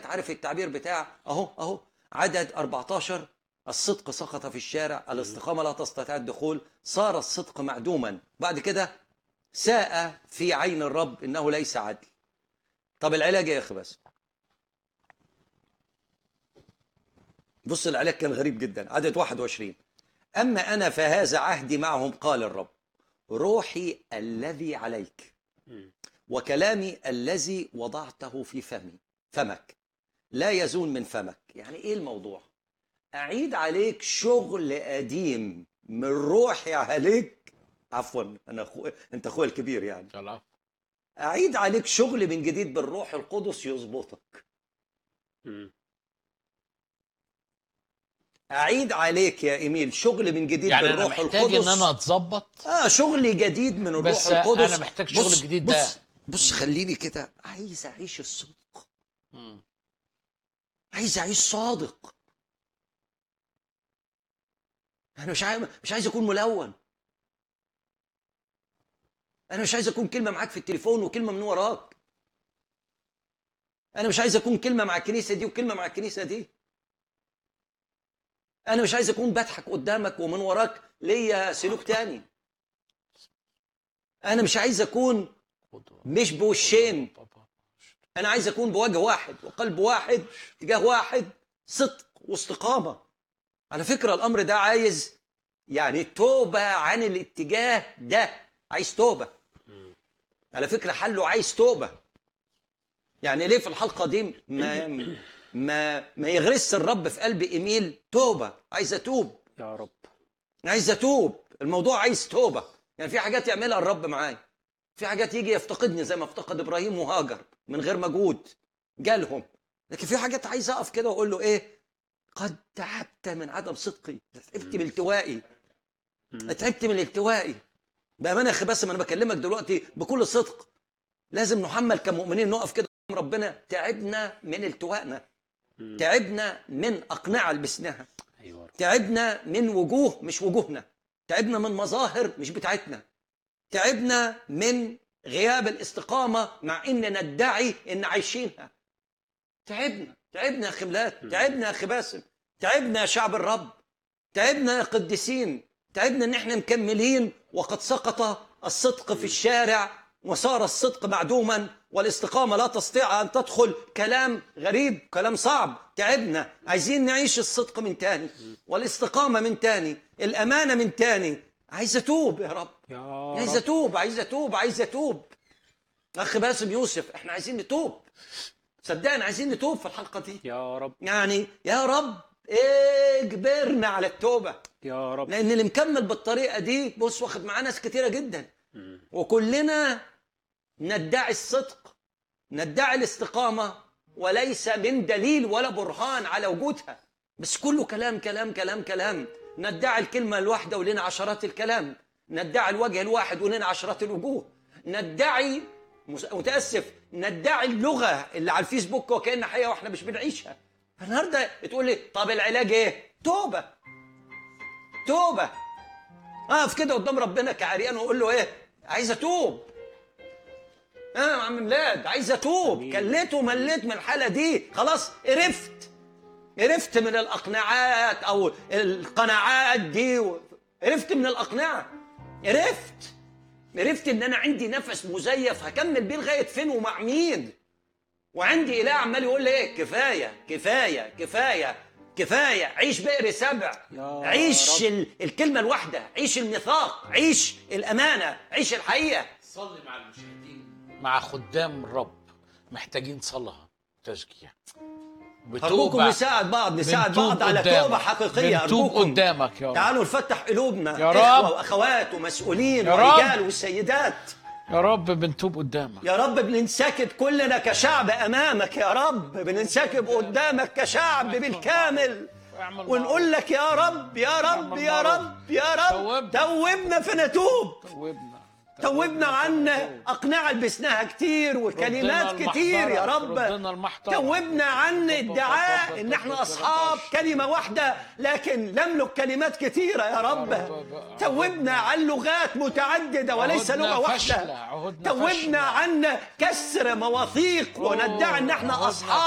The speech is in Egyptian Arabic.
عارف التعبير بتاع اهو اهو عدد 14 الصدق سقط في الشارع الاستقامه لا تستطيع الدخول صار الصدق معدوما بعد كده ساء في عين الرب انه ليس عدل طب العلاج ايه يا اخي بس بص العلاج كان غريب جدا عدد 21 اما انا فهذا عهدي معهم قال الرب روحي الذي عليك وكلامي الذي وضعته في فمي فمك لا يزول من فمك يعني ايه الموضوع اعيد عليك شغل قديم من روحي عليك عفوا انا أخو... انت اخويا الكبير يعني العفو اعيد عليك شغل من جديد بالروح القدس يظبطك مم. اعيد عليك يا ايميل شغل من جديد يعني انا بالروح محتاج القدس ان انا اتظبط اه شغل جديد من الروح بس القدس أنا محتاج شغل بص- جديد ده. بص بص خليني كده عايز اعيش الصدق مم. عايز اعيش صادق انا مش عايز مش عايز اكون ملون انا مش عايز اكون كلمه معاك في التليفون وكلمه من وراك انا مش عايز اكون كلمه مع الكنيسه دي وكلمه مع الكنيسه دي انا مش عايز اكون بضحك قدامك ومن وراك ليا سلوك تاني انا مش عايز اكون قدوة. مش بوشين بابا. انا عايز اكون بوجه واحد وقلب واحد تجاه واحد صدق واستقامه على فكره الامر ده عايز يعني توبه عن الاتجاه ده عايز توبه على فكره حله عايز توبه يعني ليه في الحلقه دي ما ما ما يغرس الرب في قلب ايميل توبه عايز اتوب يا رب عايز اتوب الموضوع عايز توبه يعني في حاجات يعملها الرب معايا في حاجات يجي يفتقدني زي ما افتقد ابراهيم وهاجر من غير مجهود جالهم لكن في حاجات عايز اقف كده واقول له ايه قد تعبت من عدم صدقي تعبت من التوائي تعبت من الالتوائي بامانه يا اخي بس ما انا بكلمك دلوقتي بكل صدق لازم نحمل كمؤمنين نقف كده قدام ربنا تعبنا من التوائنا تعبنا من اقنعه لبسناها ايوه رب. تعبنا من وجوه مش وجوهنا تعبنا من مظاهر مش بتاعتنا تعبنا من غياب الاستقامة مع إننا ندعي إن عايشينها تعبنا تعبنا يا خملات تعبنا يا خباسم تعبنا يا شعب الرب تعبنا يا قديسين تعبنا إن إحنا مكملين وقد سقط الصدق في الشارع وصار الصدق معدوما والاستقامة لا تستطيع أن تدخل كلام غريب كلام صعب تعبنا عايزين نعيش الصدق من تاني والاستقامة من تاني الأمانة من تاني عايز أتوب يا رب يا عايز رب اتوب عايز اتوب عايز اتوب اخ باسم يوسف احنا عايزين نتوب صدقني عايزين نتوب في الحلقه دي يا رب يعني يا رب اجبرنا على التوبه يا رب لان اللي مكمل بالطريقه دي بص واخد معاه ناس كتيره جدا وكلنا ندعي الصدق ندعي الاستقامه وليس من دليل ولا برهان على وجودها بس كله كلام كلام كلام كلام ندعي الكلمه الواحده ولنا عشرات الكلام ندعي الوجه الواحد ولنا عشرات الوجوه ندعي مس- متاسف ندعي اللغه اللي على الفيسبوك وكأن حقيقه واحنا مش بنعيشها النهارده تقول لي طب العلاج ايه توبه توبه اقف كده قدام ربنا كعريان واقول له ايه عايز اتوب اه يا عم ميلاد عايز اتوب أمين. كليت ومليت من الحاله دي خلاص قرفت قرفت من الاقناعات او القناعات دي و... قرفت من الاقنعه قرفت قرفت ان انا عندي نفس مزيف هكمل بيه لغايه فين ومع مين وعندي اله عمال يقول لي ايه كفايه كفايه كفايه كفايه عيش بئر سبع يا عيش رب. ال... الكلمه الواحده عيش الميثاق عيش الامانه عيش الحقيقه صلي مع المشاهدين مع خدام الرب محتاجين صلاة تشجيع ارجوكم نساعد بعض نساعد بنتوب بعض على قدامك. توبه حقيقيه بنتوب ارجوكم قدامك يا رب تعالوا نفتح قلوبنا يا إخوة رب. واخوات ومسؤولين يا رب. ورجال وسيدات يا رب بنتوب قدامك يا رب بننسكب كلنا كشعب امامك يا رب بننسكب قدامك كشعب بالكامل اعمل ونقول لك يا رب يا رب يا رب يا رب توبنا. توبنا فنتوب توبنا توبنا عنا أقنعة لبسناها كتير وكلمات ردنا كتير يا المحضرة. رب ردنا المحضرة. توبنا عن ادعاء ان احنا اصحاب كلمة واحدة لكن نملك كلمات كتيرة يا رب توبنا عن لغات متعددة وليس عهدنا لغة فاشلة. واحدة عهدنا توبنا فاشلة. عن كسر مواثيق وندعي ان احنا عهدنا اصحاب